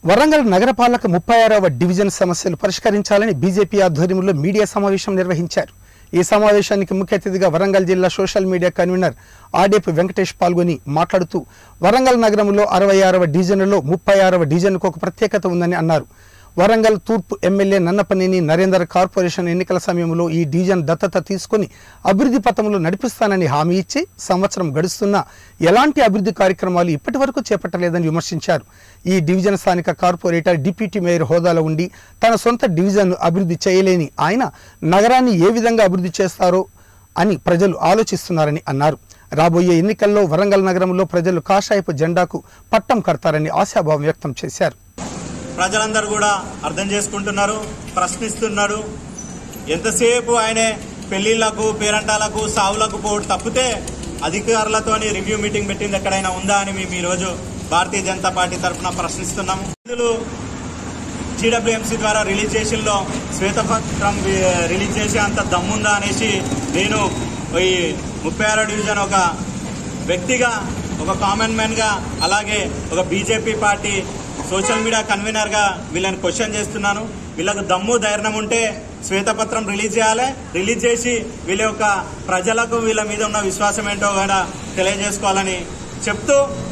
వరంగల్ నగరపాలక ముప్పై ఆరవ డివిజన్ సమస్యలు పరిష్కరించాలని బీజేపీ ఆధ్వర్యంలో మీడియా సమావేశం నిర్వహించారు ఈ సమావేశానికి ముఖ్య అతిథిగా వరంగల్ జిల్లా social media convener Adepu Venkatesh పాల్గొని మాట్లాడుతూ వరంగల్ నగరంలో అరవై ఆరవ డివిజన్లలో ముప్పై ఆరవ డివిజన్కు ఒక ప్రత్యేకత ఉందని అన్నారు వరంగల్ తూర్పు ఎమ్మెల్యే నన్నపనేని నరేందర్ కార్పొరేషన్ ఎన్నికల సమయంలో ఈ డివిజన్ దత్తత తీసుకుని అభివృద్ధి పథంలో నడిపిస్తానని హామీ ఇచ్చి సంవత్సరం గడుస్తున్నా ఎలాంటి అభివృద్ధి కార్యక్రమాలు ఇప్పటి వరకు చేపట్టలేదని విమర్శించారు ఈ డివిజన్ స్థానిక కార్పొరేటర్ డిప్యూటీ మేయర్ హోదాలో ఉండి తన సొంత డివిజన్ను అభివృద్ధి చేయలేని ఆయన నగరాన్ని ఏ విధంగా అభివృద్ధి చేస్తారో అని ప్రజలు ఆలోచిస్తున్నారని అన్నారు రాబోయే ఎన్నికల్లో వరంగల్ నగరంలో ప్రజలు కాషాయపు జెండాకు పట్టం కడతారని ఆశాభావం వ్యక్తం చేశారు ప్రజలందరూ కూడా అర్థం చేసుకుంటున్నారు ప్రశ్నిస్తున్నారు ఎంతసేపు ఆయనే పెళ్లిళ్లకు పేరంటాలకు సావులకు పోవడం తప్పితే అధికారులతోని రివ్యూ మీటింగ్ పెట్టింది ఎక్కడైనా ఉందా అని మేము ఈరోజు భారతీయ జనతా పార్టీ తరఫున ప్రశ్నిస్తున్నాము నిధులు జీడబ్ల్యూఎంసీ ద్వారా రిలీజ్ చేసిల్లో శ్వేతపత్రం వి- రిలీజ్ చేసే అంత దమ్ముందా అనేసి నేను ఈ ముప్పై ఆరో డివిజన్ ఒక వ్యక్తిగా ఒక కామన్ మ్యాన్ గా అలాగే ఒక BJP party social media convener గా వీళ్ళని క్వశ్చన్ చేస్తున్నాను వీళ్ళకు దమ్ము ధైర్యం ఉంటే శ్వేతపత్రం రిలీజ్ చేయాలి రిలీజ్ చేసి వీళ్ళ యొక్క ప్రజలకు వీళ్ళ మీద ఉన్న విశ్వాసం ఏంటో కూడా తెలియజేసుకోవాలని చెప్తూ